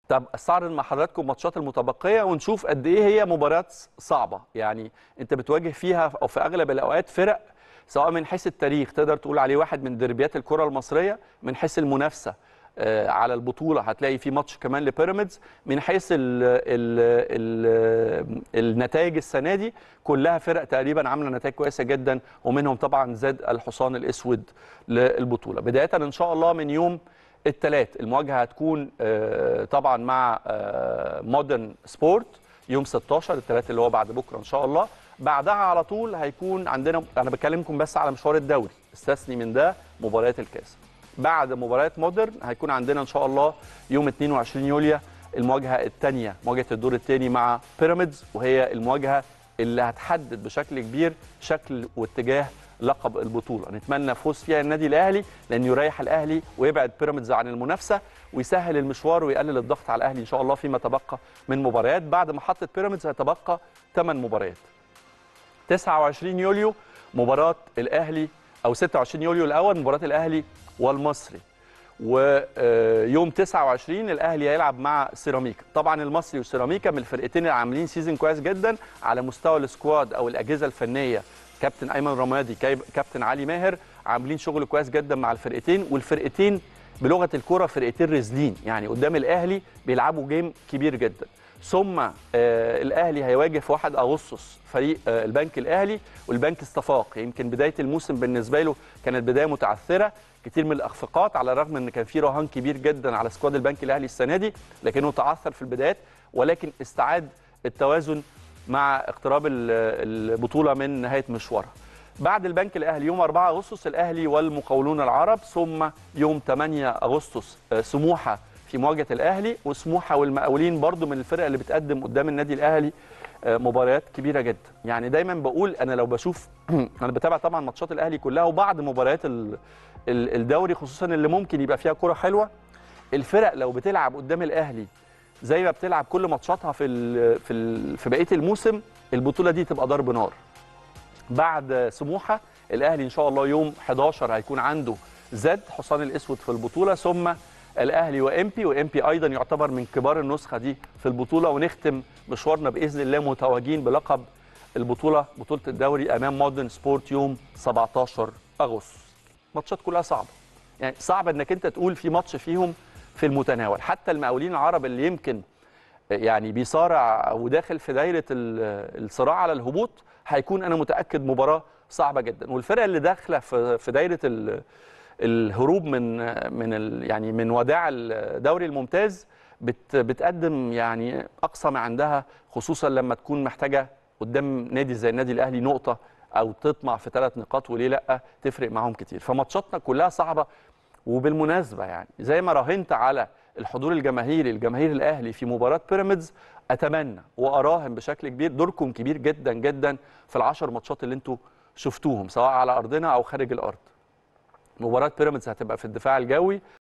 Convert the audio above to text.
طب استعرض مع حضراتكم الماتشات المتبقيه ونشوف قد ايه هي مباريات صعبه يعني انت بتواجه فيها او في اغلب الاوقات فرق سواء من حيث التاريخ تقدر تقول عليه واحد من دربيات الكره المصريه من حيث المنافسه آه، على البطوله هتلاقي في ماتش كمان لبيراميدز من حيث ال ال ال النتائج السنه دي كلها فرق تقريبا عامله نتائج كويسه جدا ومنهم طبعا زاد الحصان الاسود للبطوله بدايه ان شاء الله من يوم الثلاث المواجهه هتكون آه، طبعا مع مودرن سبورت يوم 16 الثلاث اللي هو بعد بكره ان شاء الله بعدها على طول هيكون عندنا انا بكلمكم بس على مشوار الدوري استثني من ده مباريات الكاس بعد مباريات مودرن هيكون عندنا ان شاء الله يوم 22 يوليو المواجهه الثانيه مواجهه الدور الثاني مع بيراميدز وهي المواجهه اللي هتحدد بشكل كبير شكل واتجاه لقب البطوله نتمنى فوز فيها النادي الاهلي لان يريح الاهلي ويبعد بيراميدز عن المنافسه ويسهل المشوار ويقلل الضغط على الاهلي ان شاء الله فيما تبقى من مباريات بعد محطه بيراميدز هيتبقى 8 مباريات 29 يوليو مباراه الاهلي او 26 يوليو الاول مباراه الاهلي والمصري ويوم 29 الاهلي هيلعب مع سيراميكا طبعا المصري وسيراميكا من الفرقتين اللي عاملين سيزون كويس جدا على مستوى السكواد او الاجهزه الفنيه كابتن ايمن رمادي كابتن علي ماهر عاملين شغل كويس جدا مع الفرقتين والفرقتين بلغه الكره فرقتين رزلين يعني قدام الاهلي بيلعبوا جيم كبير جدا ثم آه الاهلي هيواجه في 1 اغسطس فريق آه البنك الاهلي والبنك استفاق يمكن بدايه الموسم بالنسبه له كانت بدايه متعثره كتير من الاخفاقات على الرغم ان كان في رهان كبير جدا على سكواد البنك الاهلي السنه دي لكنه تعثر في البدايات ولكن استعاد التوازن مع اقتراب البطوله من نهايه مشوارها بعد البنك الاهلي يوم 4 اغسطس الاهلي والمقاولون العرب ثم يوم 8 اغسطس سموحه في مواجهه الاهلي وسموحه والمقاولين برضو من الفرق اللي بتقدم قدام النادي الاهلي مباريات كبيره جدا يعني دايما بقول انا لو بشوف انا بتابع طبعا ماتشات الاهلي كلها وبعض مباريات الدوري خصوصا اللي ممكن يبقى فيها كره حلوه الفرق لو بتلعب قدام الاهلي زي ما بتلعب كل ماتشاتها في ال في ال في بقيه الموسم البطوله دي تبقى ضرب نار بعد سموحه الاهلي ان شاء الله يوم 11 هيكون عنده زد حصان الاسود في البطوله ثم الاهلي وامبي وامبي ايضا يعتبر من كبار النسخه دي في البطوله ونختم مشوارنا باذن الله متواجدين بلقب البطوله بطوله الدوري امام مودرن سبورت يوم 17 اغسطس ماتشات كلها صعبه يعني صعب انك انت تقول في ماتش فيهم في المتناول حتى المقاولين العرب اللي يمكن يعني بيصارع وداخل في دايره الصراع على الهبوط هيكون انا متاكد مباراه صعبه جدا والفرق اللي داخله في دايره الهروب من من يعني من وداع الدوري الممتاز بت بتقدم يعني اقصى ما عندها خصوصا لما تكون محتاجه قدام نادي زي النادي الاهلي نقطه او تطمع في ثلاث نقاط وليه لا تفرق معاهم كتير فماتشاتنا كلها صعبه وبالمناسبه يعني زي ما راهنت على الحضور الجماهيري الجماهير الاهلي في مباراه بيراميدز اتمنى واراهن بشكل كبير دوركم كبير جدا جدا في العشر ماتشات اللي انتم شفتوهم سواء على ارضنا او خارج الارض مباراه بيراميدز هتبقى في الدفاع الجوي